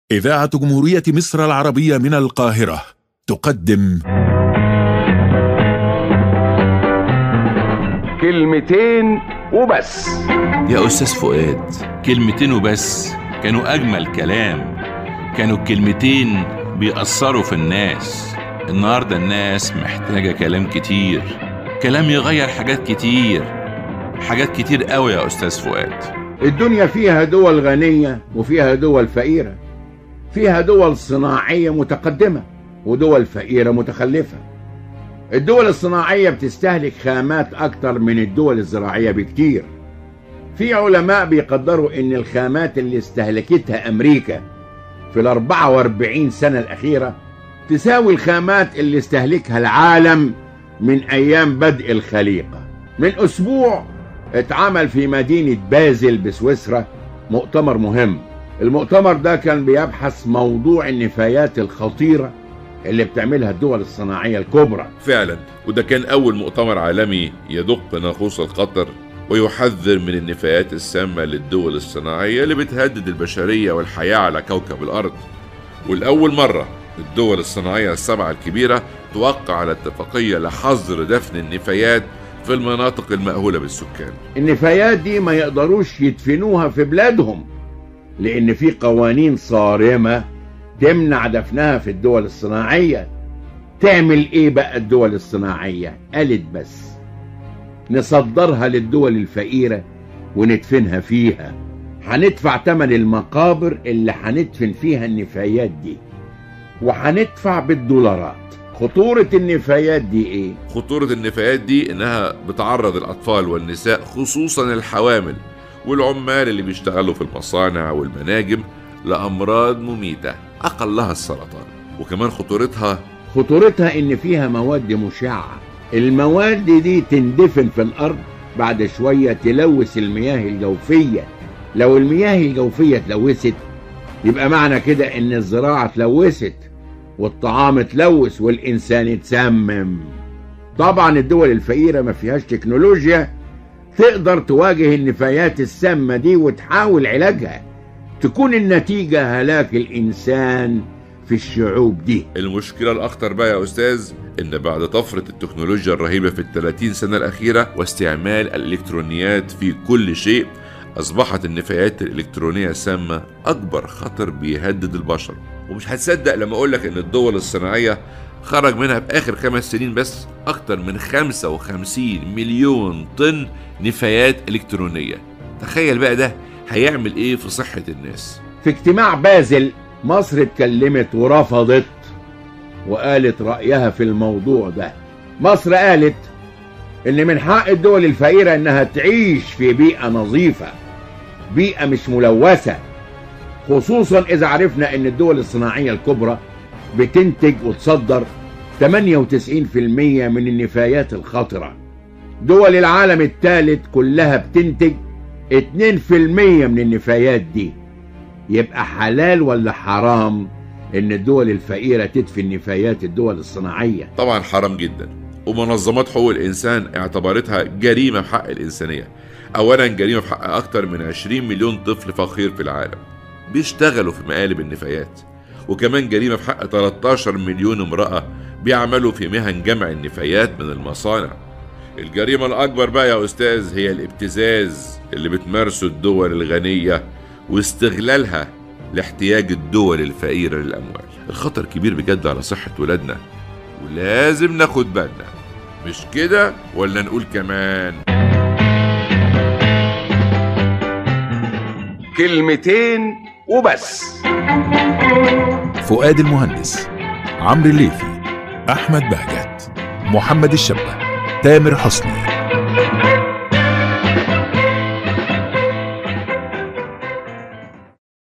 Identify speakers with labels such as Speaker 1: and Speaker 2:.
Speaker 1: إذاعة جمهورية مصر العربية من القاهرة تقدم
Speaker 2: كلمتين وبس
Speaker 3: يا أستاذ فؤاد كلمتين وبس كانوا أجمل كلام كانوا الكلمتين بيأثروا في الناس النهاردة الناس محتاجة كلام كتير كلام يغير حاجات كتير حاجات كتير قوي يا أستاذ فؤاد
Speaker 2: الدنيا فيها دول غنية وفيها دول فقيرة فيها دول صناعية متقدمة ودول فقيرة متخلفة الدول الصناعية بتستهلك خامات أكتر من الدول الزراعية بكتير في علماء بيقدروا إن الخامات اللي استهلكتها أمريكا في ال 44 سنة الأخيرة تساوي الخامات اللي استهلكها العالم من أيام بدء الخليقة من أسبوع اتعمل في مدينة بازل بسويسرا مؤتمر مهم المؤتمر ده كان بيبحث موضوع النفايات الخطيرة اللي بتعملها الدول الصناعية الكبرى
Speaker 4: فعلا وده كان أول مؤتمر عالمي يدق ناقوس الخطر ويحذر من النفايات السامة للدول الصناعية اللي بتهدد البشرية والحياة على كوكب الأرض والأول مرة الدول الصناعية السبعة الكبيرة توقع على اتفاقية لحظر دفن النفايات في المناطق المأهولة بالسكان
Speaker 2: النفايات دي ما يقدروش يدفنوها في بلادهم لأن في قوانين صارمة تمنع دفنها في الدول الصناعية تعمل ايه بقى الدول الصناعية قالت بس نصدرها للدول الفقيرة وندفنها فيها هندفع تمن المقابر اللي هندفن فيها النفايات دي وهندفع بالدولارات خطورة النفايات دي ايه
Speaker 4: خطورة النفايات دي إنها بتعرض الأطفال والنساء خصوصا الحوامل والعمال اللي بيشتغلوا في المصانع والمناجم لأمراض مميتة أقلها السرطان وكمان خطورتها
Speaker 2: خطورتها ان فيها مواد مشعة المواد دي تندفن في الارض بعد شوية تلوث المياه الجوفية لو المياه الجوفية تلوثت يبقى معنى كده ان الزراعة تلوثت والطعام اتلوث والانسان اتسمم طبعا الدول الفقيرة ما فيهاش تكنولوجيا تقدر تواجه النفايات السامة دي وتحاول علاجها تكون النتيجة هلاك الإنسان في الشعوب دي
Speaker 4: المشكلة الأخطر بقى يا أستاذ إن بعد طفرة التكنولوجيا الرهيبة في الثلاثين سنة الأخيرة واستعمال الإلكترونيات في كل شيء أصبحت النفايات الإلكترونية السامة أكبر خطر بيهدد البشر ومش هتصدق لما أقولك إن الدول الصناعية خرج منها في آخر خمس سنين بس أكتر من 55 مليون طن نفايات إلكترونية تخيل بقى ده هيعمل إيه في صحة الناس
Speaker 2: في اجتماع بازل مصر اتكلمت ورفضت وقالت رأيها في الموضوع ده مصر قالت ان من حق الدول الفقيرة انها تعيش في بيئة نظيفة بيئة مش ملوثة خصوصا اذا عرفنا ان الدول الصناعية الكبرى بتنتج وتصدر 98% من النفايات الخطرة دول العالم الثالث كلها بتنتج 2% من النفايات دي يبقى حلال ولا حرام ان الدول الفقيرة تدفن نفايات الدول الصناعية
Speaker 4: طبعا حرام جدا ومنظمات حقوق الإنسان اعتبرتها جريمة في حق الإنسانية أولا جريمة في حق أكتر من 20 مليون طفل فقير في العالم بيشتغلوا في مقالب النفايات وكمان جريمة في حق 13 مليون امرأة بيعملوا في مهن جمع النفايات من المصانع الجريمة الأكبر بقى يا أستاذ هي الابتزاز اللي بتمارسه الدول الغنية واستغلالها لاحتياج الدول الفقيرة للأموال الخطر كبير بجد على صحة ولادنا ولازم ناخد بالنا مش كده ولا نقول كمان
Speaker 2: كلمتين وبس
Speaker 1: فؤاد المهندس عمرو الليثي أحمد بهجت محمد الشبة تامر حسني